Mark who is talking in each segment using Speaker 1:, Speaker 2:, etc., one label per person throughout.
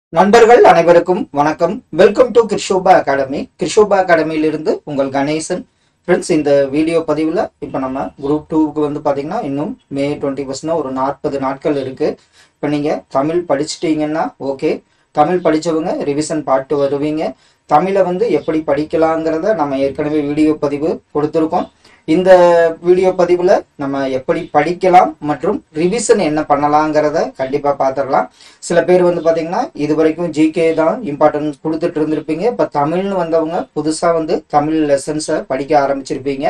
Speaker 1: நண்பர்கள் அனைவருக்கும் வணக்கம் welcome to Krishoba academy Krishoba அகாடமியிலிருந்து உங்கள் கணேசன் ஃப்ரெண்ட்ஸ் இந்த வீடியோ பதிவில் இப்போ நம்ம குரூப் டூவுக்கு வந்து பார்த்தீங்கன்னா இன்னும் மே டுவெண்ட்டி ஃபஸ்ட்னா ஒரு நாற்பது நாட்கள் இருக்குது இப்போ நீங்கள் தமிழ் படிச்சிட்டீங்கன்னா ஓகே தமிழ் படித்தவங்க ரிவிஷன் பாட்டு வருவீங்க தமிழை வந்து எப்படி படிக்கலாங்கிறத நம்ம ஏற்கனவே வீடியோ பதிவு கொடுத்துருக்கோம் இந்த வீடியோ பதிவில் நம்ம எப்படி படிக்கலாம் மற்றும் ரிவிஷன் என்ன பண்ணலாங்கிறத கண்டிப்பாக பார்த்துடலாம் சில பேர் வந்து பார்த்தீங்கன்னா இது வரைக்கும் ஜிகே தான் இம்பார்ட்டன்ஸ் கொடுத்துட்டு இருந்திருப்பீங்க இப்போ தமிழ்னு வந்தவங்க புதுசாக வந்து தமிழ் லெசன்ஸை படிக்க ஆரம்பிச்சிருப்பீங்க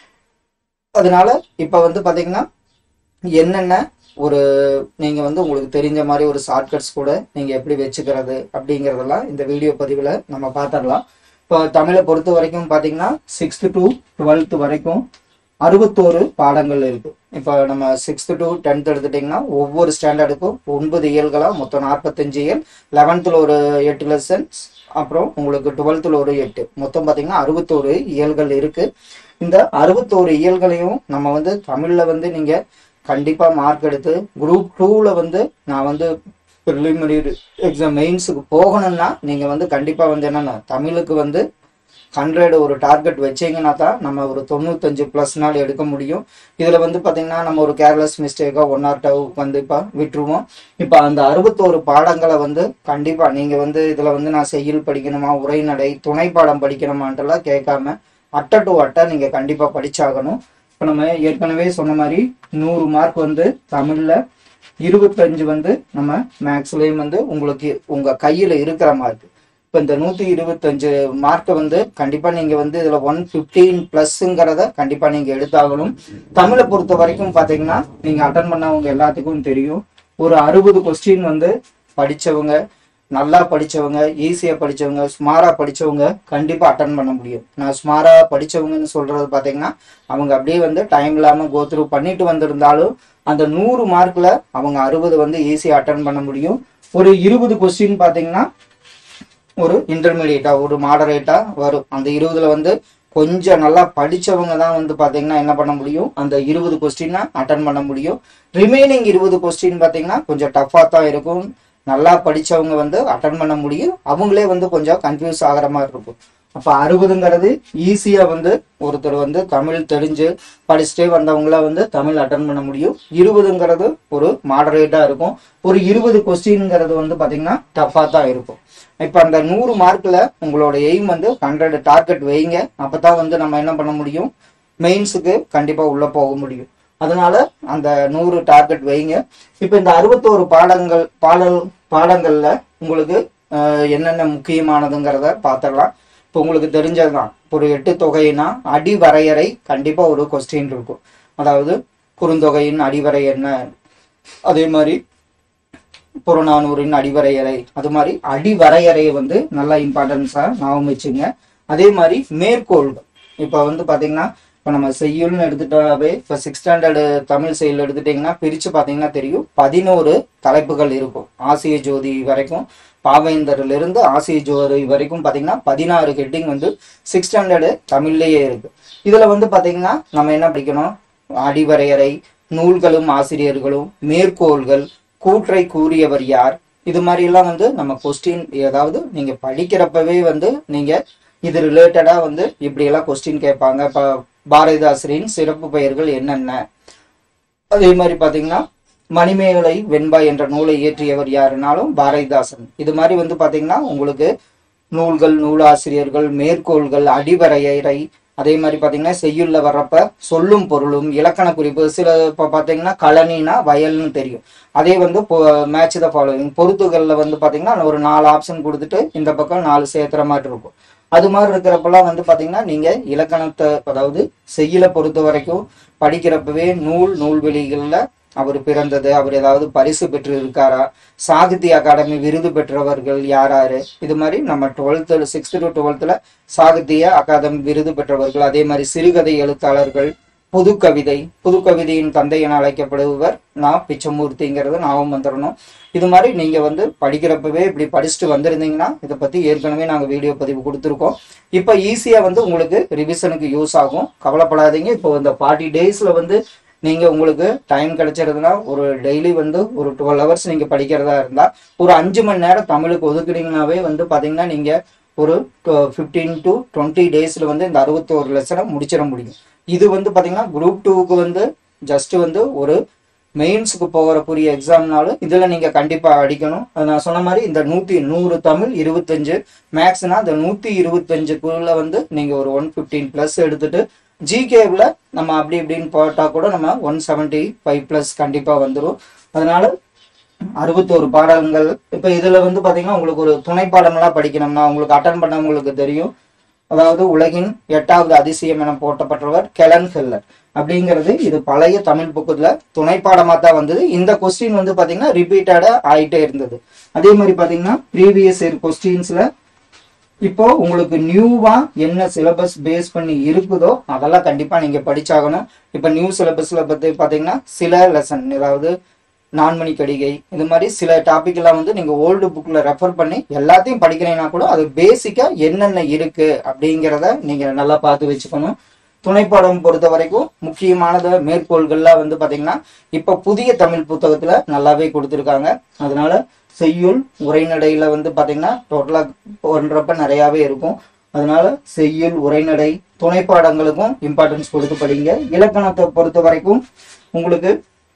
Speaker 1: அதனால இப்போ வந்து பார்த்தீங்கன்னா என்னென்ன ஒரு நீங்கள் வந்து உங்களுக்கு தெரிஞ்ச மாதிரி ஒரு ஷார்ட்கட்ஸ் கூட நீங்கள் எப்படி வச்சுக்கிறது அப்படிங்கிறதெல்லாம் இந்த வீடியோ பதிவில் நம்ம பார்த்துடலாம் இப்போ தமிழை பொறுத்த வரைக்கும் பார்த்தீங்கன்னா சிக்ஸ்த்து டு டுவெல்த்து வரைக்கும் அறுபத்தோரு பாடங்கள் இருக்கு இப்போ நம்ம சிக்ஸ்த்து டு டென்த் எடுத்துட்டிங்கன்னா ஒவ்வொரு ஸ்டாண்டர்டுக்கும் ஒன்பது இயல்களா மொத்தம் நாற்பத்தஞ்சு இயல் லெவன்த்தில் ஒரு எட்டு லெசன்ஸ் அப்புறம் உங்களுக்கு டுவெல்த்தில் ஒரு எட்டு மொத்தம் பார்த்தீங்கன்னா அறுபத்தோரு இயல்கள் இருக்கு இந்த அறுபத்தோரு இயல்களையும் நம்ம வந்து தமிழில் வந்து நீங்கள் கண்டிப்பாக மார்க் எடுத்து குரூப் டூவில் வந்து நான் வந்து ப்ரிலிமினரி எக்ஸாம் மெயின்ஸுக்கு போகணும்னா நீங்கள் வந்து கண்டிப்பாக வந்து என்னென்ன தமிழுக்கு வந்து ஹண்ட்ரட் ஒரு டார்கெட் வச்சீங்கன்னா தான் நம்ம ஒரு தொண்ணூத்தஞ்சு ப்ளஸ் நாள் எடுக்க முடியும் இதில் வந்து பார்த்தீங்கன்னா நம்ம ஒரு கேர்லெஸ் மிஸ்டேக்காக ஒன் ஆர் டவ் வந்து இப்போ விட்டுருவோம் இப்போ அந்த அறுபத்தோரு பாடங்களை வந்து கண்டிப்பாக நீங்கள் வந்து இதில் வந்து நான் செய்யுள் படிக்கணுமா உரைநடை துணை பாடம் படிக்கணுமான்ட்டுலாம் கேட்காம அட்டை டு அட்டை நீங்கள் கண்டிப்பாக படிச்சாகணும் இப்போ நம்ம ஏற்கனவே சொன்ன மாதிரி நூறு மார்க் வந்து தமிழில் இருபத்தஞ்சு வந்து நம்ம மேக்ஸ்லேயும் வந்து உங்களுக்கு உங்கள் கையில் இருக்கிற மார்க் இப்போ இந்த நூற்றி இருபத்தஞ்சு மார்க்கை வந்து கண்டிப்பாக நீங்கள் வந்து இதில் ஒன் ஃபிஃப்டீன் ப்ளஸ்ஸுங்கிறத கண்டிப்பாக நீங்கள் எடுத்தாகணும் தமிழை பொறுத்த வரைக்கும் பார்த்தீங்கன்னா நீங்கள் அட்டன் பண்ணவங்க எல்லாத்துக்கும் தெரியும் ஒரு அறுபது கொஸ்டின் வந்து படித்தவங்க நல்லா படித்தவங்க ஈஸியாக படித்தவங்க ஸ்மாராக படித்தவங்க கண்டிப்பாக அட்டன் பண்ண முடியும் நான் ஸ்மாராக படித்தவங்கன்னு சொல்கிறது பார்த்தீங்கன்னா அவங்க அப்படியே வந்து டைம் இல்லாமல் கோத்ரூ பண்ணிட்டு வந்திருந்தாலும் அந்த நூறு மார்க்கில் அவங்க அறுபது வந்து ஈஸியாக அட்டன் பண்ண முடியும் ஒரு இருபது கொஸ்டின் பார்த்தீங்கன்னா ஒரு இன்டர்மீடியட்டா ஒரு மாடரேட்டா வரும் அந்த இருபதுல வந்து கொஞ்சம் நல்லா படிச்சவங்க தான் வந்து பாத்தீங்கன்னா என்ன பண்ண முடியும் அந்த இருபது கொஸ்டினை அட்டன் பண்ண முடியும் ரிமைனிங் இருபது கொஸ்டின் பாத்தீங்கன்னா கொஞ்சம் டஃபா தான் இருக்கும் நல்லா படிச்சவங்க வந்து அட்டன் பண்ண முடியும் அவங்களே வந்து கொஞ்சம் கன்ஃபியூஸ் ஆகிற மாதிரி இருக்கும் அப்போ அறுபதுங்கிறது ஈஸியாக வந்து ஒருத்தர் வந்து தமிழ் தெரிஞ்சு படிச்சுட்டே வந்தவங்கள வந்து தமிழ் அட்டன் பண்ண முடியும் இருபதுங்கிறது ஒரு மாடரேட்டாக இருக்கும் ஒரு இருபது கொஸ்டின்ங்கிறது வந்து பார்த்தீங்கன்னா டஃப்பாக தான் இருக்கும் இப்போ அந்த நூறு மார்க்கில் உங்களோட எய்ம் வந்து ஹண்ட்ரட் டார்கெட் வைங்க அப்போ தான் வந்து நம்ம என்ன பண்ண முடியும் மெயின்ஸுக்கு கண்டிப்பாக உள்ளே போக முடியும் அதனால அந்த நூறு டார்கெட் வைங்க இப்போ இந்த அறுபத்தோரு பாடங்கள் பாடல் பாடங்களில் உங்களுக்கு அஹ், என்னென்ன முக்கியமானதுங்கிறத பார்த்துடலாம் இப்போ உங்களுக்கு தெரிஞ்சதுதான் ஒரு எட்டு தொகைனா அடி வரையறை கண்டிப்பாக ஒரு கொஸ்டின் இருக்கும் அதாவது குறுந்தொகையின் அடிவரை என்ன அதே மாதிரி புறநானூரின் அடிவரையறை அது மாதிரி அடிவரையறையை வந்து நல்லா இம்பார்ட்டன்ஸாக ஞாபகம் வச்சுங்க அதே மாதிரி மேற்கோள்கள் இப்போ வந்து பார்த்தீங்கன்னா இப்போ நம்ம செய்யுள்னு எடுத்துட்டாவே இப்போ சிக்ஸ் ஸ்டாண்டர்டு தமிழ் செயல் எடுத்துட்டிங்கன்னா பிரித்து பார்த்தீங்கன்னா தெரியும் பதினோரு தலைப்புகள் இருக்கும் ஆசிய ஜோதி வரைக்கும் பாவேந்தரிலிருந்து ஆசிய ஜோதி வரைக்கும் பார்த்தீங்கன்னா பதினாறு ஹெட்டிங் வந்து சிக்ஸ் ஸ்டாண்டர்டு தமிழ்லேயே இருக்கு இதில் வந்து பார்த்தீங்கன்னா நம்ம என்ன படிக்கணும் அடிவரையறை நூல்களும் ஆசிரியர்களும் மேற்கோள்கள் கூற்றை கூறியவர் யார் இது மாதிரிலாம் வந்து நம்ம கொஸ்டின் ஏதாவது நீங்கள் படிக்கிறப்பவே வந்து நீங்கள் இது ரிலேட்டடாக வந்து இப்படியெல்லாம் கொஸ்டின் கேட்பாங்க இப்போ பாரதிதாசரின் சிறப்பு பெயர்கள் என்னென்ன அதே மாதிரி பார்த்தீங்கன்னா மணிமேகலை வெண்பா என்ற நூலை இயற்றியவர் யாருனாலும் பாரதிதாசன் இது மாதிரி வந்து பார்த்தீங்கன்னா உங்களுக்கு நூல்கள் நூலாசிரியர்கள் மேற்கோள்கள் அடிவரையறை அதே மாதிரி பார்த்தீங்கன்னா செய்யுள்ள வர்றப்ப சொல்லும் பொருளும் இலக்கண குறிப்பு சில இப்போ பார்த்தீங்கன்னா கழனினா வயல்னு தெரியும் அதே வந்து மேட்ச் த ஃபாலோவிங் பொருத்துகளில் வந்து பார்த்தீங்கன்னா ஒரு நாலு ஆப்ஷன் கொடுத்துட்டு இந்த பக்கம் நாலு சேர்த்துற மாதிரி இருக்கும் அது மாதிரி இருக்கிறப்பெல்லாம் வந்து பார்த்தீங்கன்னா நீங்கள் இலக்கணத்தை அதாவது செய்யலை பொறுத்த வரைக்கும் படிக்கிறப்பவே நூல் நூல்வெளிகளில் அவர் பிறந்தது அவர் ஏதாவது பரிசு பெற்று இருக்காரா சாகித்ய அகாடமி விருது பெற்றவர்கள் யாராரு இது மாதிரி நம்ம டுவெல்த்து சிக்ஸ்த்து டு டுவெல்த்தில் சாகித்ய அகாதமி விருது பெற்றவர்கள் அதே மாதிரி சிறுகதை எழுத்தாளர்கள் புது கவிதை புது கவிதையின் தந்தை என அழைக்கப்படுபவர் நான் பிச்சமூர்த்திங்கிறது ஞாபகம் வந்துடணும் இது மாதிரி நீங்க வந்து படிக்கிறப்பவே இப்படி படிச்சுட்டு வந்திருந்தீங்கன்னா இதை பத்தி ஏற்கனவே நாங்கள் வீடியோ பதிவு கொடுத்துருக்கோம் இப்போ ஈஸியா வந்து உங்களுக்கு ரிவிஷனுக்கு யூஸ் ஆகும் கவலைப்படாதீங்க இப்போ இந்த ஃபார்ட்டி டேஸ்ல வந்து நீங்கள் உங்களுக்கு டைம் கிடைச்சிருதுன்னா ஒரு டெய்லி வந்து ஒரு டுவெல் ஹவர்ஸ் நீங்கள் படிக்கிறதா இருந்தால் ஒரு அஞ்சு மணி நேரம் தமிழுக்கு ஒதுக்குனீங்கனாவே வந்து பார்த்தீங்கன்னா நீங்கள் ஒரு ஃபிஃப்டீன் டு டுவெண்ட்டி டேஸில் வந்து இந்த அறுபத்தோரு லெசனை முடிச்சிட முடியும் இது வந்து பார்த்தீங்கன்னா குரூப் டூவுக்கு வந்து ஜஸ்ட் வந்து ஒரு மெயின்ஸுக்கு போகிறக்குரிய எக்ஸாம்னாலும் இதில் நீங்கள் கண்டிப்பாக அடிக்கணும் அது நான் சொன்ன மாதிரி இந்த நூற்றி நூறு தமிழ் இருபத்தஞ்சு மேக்ஸ்னா இந்த நூற்றி இருபத்தஞ்சுக்குள்ள வந்து நீங்கள் ஒரு ஒன் ஃபிஃப்டீன் ப்ளஸ் எடுத்துட்டு ஜிகேவில் நம்ம அப்படி இப்படின்னு போட்டால் கூட நம்ம ஒன் செவன்ட்டி ஃபைவ் ப்ளஸ் கண்டிப்பாக வந்துடும் அதனால அறுபத்தோரு பாடங்கள் இப்போ இதில் வந்து பார்த்தீங்கன்னா உங்களுக்கு ஒரு துணை பாடமெல்லாம் படிக்கணும்னா உங்களுக்கு அட்டன் பண்ணவங்களுக்கு தெரியும் அதாவது உலகின் எட்டாவது அதிசயம் என போட்டப்பட்டவர் கெலன் ஹெல்லர் அப்படிங்கிறது இது பழைய தமிழ் புக்குல துணை பாடமா தான் வந்தது இந்த கொஸ்டின் வந்து பாத்தீங்கன்னா ரிப்பீட்டடா ஆயிட்டே இருந்தது அதே மாதிரி பாத்தீங்கன்னா ப்ரீவியஸ் இயர் கொஸ்டின்ஸ்ல இப்போ உங்களுக்கு நியூவா என்ன சிலபஸ் பேஸ் பண்ணி இருக்குதோ அதெல்லாம் கண்டிப்பா நீங்க படிச்சாகணும் இப்போ நியூ சிலபஸ்ல பத்தி பாத்தீங்கன்னா சில லெசன் அதாவது நான்மணி கடிகை இது மாதிரி சில டாபிக் எல்லாம் வந்து நீங்க ஓல்டு புக்ல ரெஃபர் பண்ணி எல்லாத்தையும் படிக்கிறீங்கன்னா கூட அது பேசிக்கா என்னென்ன இருக்கு அப்படிங்கிறத நீங்க நல்லா பார்த்து வச்சுக்கணும் துணைப்பாடம் பொறுத்த வரைக்கும் முக்கியமானத மேற்கோள்கள்லாம் வந்து பாத்தீங்கன்னா இப்ப புதிய தமிழ் புத்தகத்துல நல்லாவே கொடுத்துருக்காங்க அதனால செய்யுள் உரைநடையில வந்து பாத்தீங்கன்னா டோட்டலா பண்றப்ப நிறையாவே இருக்கும் அதனால செய்யுள் உரைநடை துணைப்பாடங்களுக்கும் இம்பார்ட்டன்ஸ் கொடுத்து படிங்க இலக்கணத்தை பொறுத்த வரைக்கும் உங்களுக்கு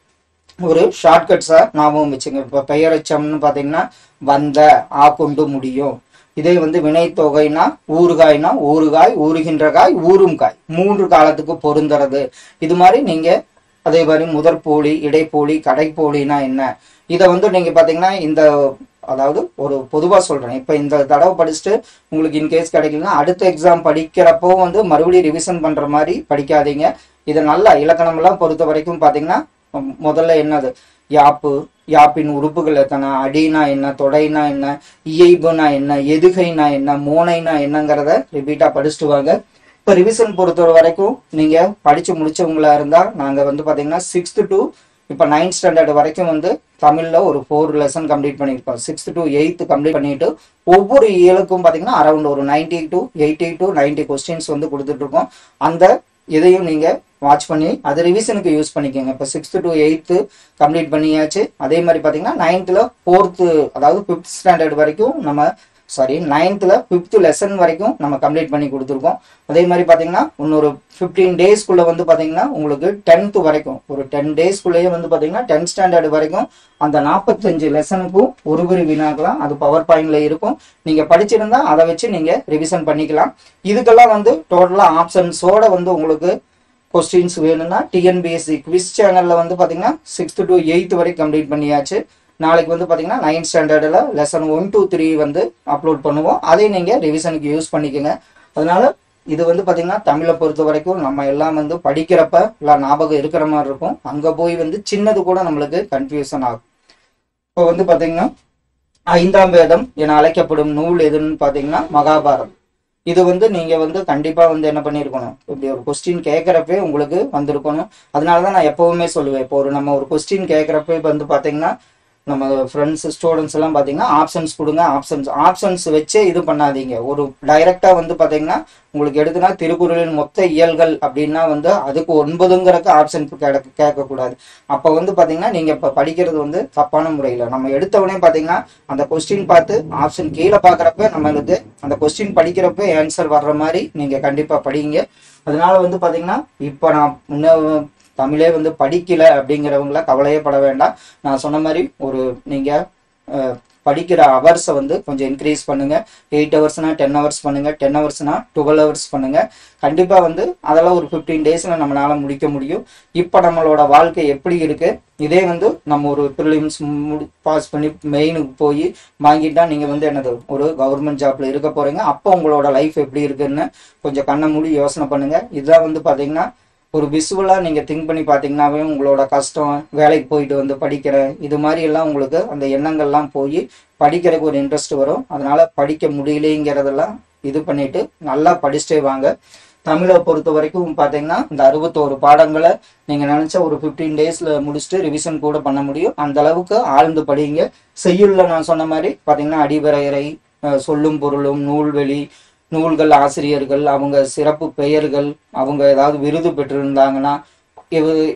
Speaker 1: ஒரு ஷார்ட்கட்ஸா ஞாபகம் வச்சுங்க இப்போ பெயரச்சம்னு பார்த்தீங்கன்னா வந்த ஆ கொண்டு முடியும் இதே வந்து வினைத்தொகைனா ஊறுகாய்னா ஊறுகாய் ஊறுகின்ற காய் ஊறும் காய் மூன்று காலத்துக்கு பொருந்துறது இது மாதிரி நீங்க அதே மாதிரி முதற்போலி இடைப்போலி கடைப்போலினா என்ன இதை வந்து நீங்க பாத்தீங்கன்னா இந்த அதாவது ஒரு பொதுவாக சொல்றேன் இப்போ இந்த தடவை படிச்சுட்டு உங்களுக்கு இன்கேஸ் கிடைக்கலன்னா அடுத்த எக்ஸாம் படிக்கிறப்போ வந்து மறுபடியும் ரிவிஷன் பண்ற மாதிரி படிக்காதீங்க இதை நல்லா இலக்கணமெல்லாம் பொறுத்த வரைக்கும் பார்த்தீங்கன்னா உம், முதல்ல என்னது யாப்பு யாப்பின் உறுப்புகள் எத்தனை அடினா என்ன தொடைனா என்ன இயைபுனா என்ன எதுகைனா என்ன மோனைனா என்னங்கிறத ரிப்பீட்டா படிச்சுட்டு வாங்க இப்போ ரிவிஷன் பொறுத்த வரைக்கும் நீங்க படிச்சு முடிச்சவங்களா இருந்தா நாங்க வந்து பாத்தீங்கன்னா சிக்ஸ்த் டு இப்போ நைன்த் ஸ்டாண்டர்ட் வரைக்கும் வந்து தமிழ்ல ஒரு ஃபோர் லெசன் கம்ப்ளீட் பண்ணியிருக்கோம் சிக்ஸ்த் டு எயித்து கம்ப்ளீட் பண்ணிட்டு ஒவ்வொரு இயலுக்கும் பாத்தீங்கன்னா அரௌண்ட் ஒரு ninety to eighty to ninety questions வந்து கொடுத்துட்டு இருக்கோம் அந்த இதையும் நீங்க வாட்ச் பண்ணி அது ரிவிஷனுக்கு யூஸ் பண்ணிக்கோங்க இப்போ சிக்ஸ்த் டு எயித்து கம்ப்ளீட் பண்ணியாச்சு அதே மாதிரி பார்த்தீங்கன்னா நைன்த்தில் ஃபோர்த்து அதாவது ஃபிஃப்த் ஸ்டாண்டர்ட் வரைக்கும் நம்ம சாரி நைன்த்தில் ஃபிஃப்த் லெசன் வரைக்கும் நம்ம கம்ப்ளீட் பண்ணி கொடுத்துருக்கோம் அதே மாதிரி பார்த்தீங்கன்னா இன்னொரு ஃபிஃப்டீன் டேஸ்க்குள்ளே வந்து பார்த்தீங்கன்னா உங்களுக்கு டென்த்து வரைக்கும் ஒரு டென் டேஸ்க்குள்ளேயே வந்து பார்த்தீங்கன்னா டென்த் ஸ்டாண்டர்ட் வரைக்கும் அந்த நாற்பத்தஞ்சு லெசனுக்கும் ஒரு ஒரு வினாக்கலாம் அது பவர் பாயிண்ட்ல இருக்கும் நீங்க படிச்சிருந்தா அதை வச்சு நீங்க ரிவிஷன் பண்ணிக்கலாம் இதுக்கெல்லாம் வந்து டோட்டலா ஆப்ஷன்ஸோட வந்து உங்களுக்கு கொஸ்டின்ஸ் வேணும்னா டிஎன்பிஎஸ்சி குவிஸ் சேனல்ல வந்து பாத்தீங்கன்னா சிக்ஸ்த் டு எயித் வரைக்கும் கம்ப்ளீட் பண்ணியாச்சு நாளைக்கு வந்து பாத்தீங்கன்னா நைன்த் ஸ்டாண்டர்டில் லெசன் ஒன் டூ த்ரீ வந்து அப்லோட் பண்ணுவோம் அதையும் நீங்க ரிவிஷனுக்கு யூஸ் பண்ணிக்கோங்க அதனால இது வந்து பாத்தீங்கன்னா தமிழை பொறுத்த வரைக்கும் நம்ம எல்லாம் வந்து படிக்கிறப்ப எல்லாம் ஞாபகம் இருக்கிற மாதிரி இருக்கும் அங்க போய் வந்து சின்னது கூட நம்மளுக்கு கன்ஃபியூஷன் ஆகும் இப்போ வந்து பாத்தீங்கன்னா ஐந்தாம் வேதம் என அழைக்கப்படும் நூல் எதுன்னு பாத்தீங்கன்னா மகாபாரதம் இது வந்து நீங்க வந்து கண்டிப்பா வந்து என்ன பண்ணிருக்கணும் இப்படி ஒரு கொஸ்டின் கேட்கறப்பே உங்களுக்கு வந்திருக்கணும் அதனாலதான் நான் எப்பவுமே சொல்லுவேன் இப்போ ஒரு நம்ம ஒரு கொஸ்டின் கேட்கறப்ப வந்து பாத்தீங்கன்னா நம்ம ஃப்ரெண்ட்ஸ் ஸ்டூடெண்ட்ஸ் எல்லாம் பாத்தீங்கன்னா ஆப்ஷன்ஸ் கொடுங்க ஆப்ஷன்ஸ் ஆப்ஷன்ஸ் வச்சே இது பண்ணாதீங்க ஒரு டைரக்டா வந்து பாத்தீங்கன்னா உங்களுக்கு எடுத்துனா திருக்குறளின் மொத்த இயல்கள் அப்படின்னா வந்து அதுக்கு ஒன்பதுங்கிறக்கு ஆப்ஷன் கேட்கக்கூடாது அப்போ வந்து பாத்தீங்கன்னா நீங்க இப்ப படிக்கிறது வந்து தப்பான முறையில நம்ம எடுத்தவொடனே பாத்தீங்கன்னா அந்த கொஸ்டின் பார்த்து ஆப்ஷன் கீழே பாக்குறப்ப நம்மளுக்கு அந்த கொஸ்டின் படிக்கிறப்ப ஆன்சர் வர்ற மாதிரி நீங்க கண்டிப்பா படிங்க அதனால வந்து பாத்தீங்கன்னா இப்போ நான் முன்ன தமிழே வந்து படிக்கல அப்படிங்கிறவங்கள கவலையே பட வேண்டாம் நான் சொன்ன மாதிரி ஒரு நீங்க அஹ், படிக்கிற ஹவர்ஸை வந்து கொஞ்சம் இன்க்ரீஸ் பண்ணுங்க எயிட் ஹவர்ஸ்னா டென் ஹவர்ஸ் பண்ணுங்க டென் ஹவர்ஸ்னா டுவெல் ஹவர்ஸ் பண்ணுங்க கண்டிப்பா வந்து அதெல்லாம் ஒரு ஃபிஃப்டீன் டேஸ்ல நம்மளால முடிக்க முடியும் இப்போ நம்மளோட வாழ்க்கை எப்படி இருக்கு இதே வந்து நம்ம ஒரு ப்ரிலிம்ஸ் பாஸ் பண்ணி மெயினுக்கு போய் வாங்கிட்டா நீங்க வந்து என்னது ஒரு கவர்மெண்ட் ஜாப்ல இருக்க போறீங்க அப்போ உங்களோட லைஃப் எப்படி இருக்குன்னு கொஞ்சம் கண்ணை மூடி யோசனை பண்ணுங்க இதுதான் வந்து பாத்தீங்கன்னா ஒரு விஷுவலா நீங்க திங்க் பண்ணி பாத்தீங்கன்னாவே உங்களோட கஷ்டம் வேலைக்கு போயிட்டு வந்து படிக்கிறேன் இது மாதிரி எல்லாம் உங்களுக்கு அந்த எண்ணங்கள்லாம் போய் படிக்கிறதுக்கு ஒரு இன்ட்ரெஸ்ட் வரும் அதனால படிக்க முடியலைங்கிறதெல்லாம் இது பண்ணிட்டு நல்லா படிச்சுட்டே வாங்க தமிழை பொறுத்த வரைக்கும் பார்த்தீங்கன்னா இந்த அறுபத்தோரு பாடங்களை நீங்க நினைச்ச ஒரு ஃபிஃப்டீன் டேஸ்ல முடிச்சுட்டு ரிவிஷன் கூட பண்ண முடியும் அந்த அளவுக்கு ஆழ்ந்து படிங்க செய்யுள்ள நான் சொன்ன மாதிரி பார்த்தீங்கன்னா அடிவரையறை அஹ், சொல்லும் பொருளும் நூல்வெளி நூல்கள் ஆசிரியர்கள் அவங்க சிறப்பு பெயர்கள் அவங்க ஏதாவது விருது பெற்றிருந்தாங்கன்னா இது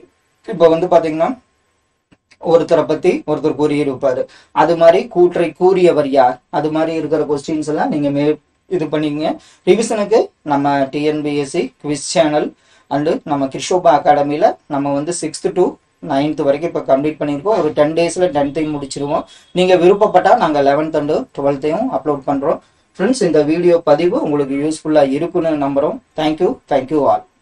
Speaker 1: இப்போ வந்து பாத்தீங்கன்னா ஒருத்தரை பத்தி ஒருத்தர் கூறியிருப்பாரு அது மாதிரி கூற்றை கூறியவர் யார் அது மாதிரி இருக்கிற கொஸ்டின்ஸ் எல்லாம் நீங்க மே இது பண்ணிக்கங்க ரிவிஷனுக்கு நம்ம டிஎன்பிஎஸ்சி குவிஸ் சேனல் அண்டு நம்ம கிருஷோபா அகாடமியில் நம்ம வந்து சிக்ஸ்த் டு நைன்த் வரைக்கும் இப்போ கம்ப்ளீட் பண்ணியிருக்கோம் ஒரு டென் டேஸில் டென்த்தையும் முடிச்சிருவோம் நீங்கள் விருப்பப்பட்டால் நாங்கள் லெவன்த் அண்டு டுவெல்த்தையும் அப்லோட் பண்ணுறோம் ஃப்ரெண்ட்ஸ் இந்த வீடியோ பதிவு உங்களுக்கு யூஸ்ஃபுல்லாக இருக்குன்னு நம்புகிறோம் தேங்க்யூ தேங்க்யூ ஆல்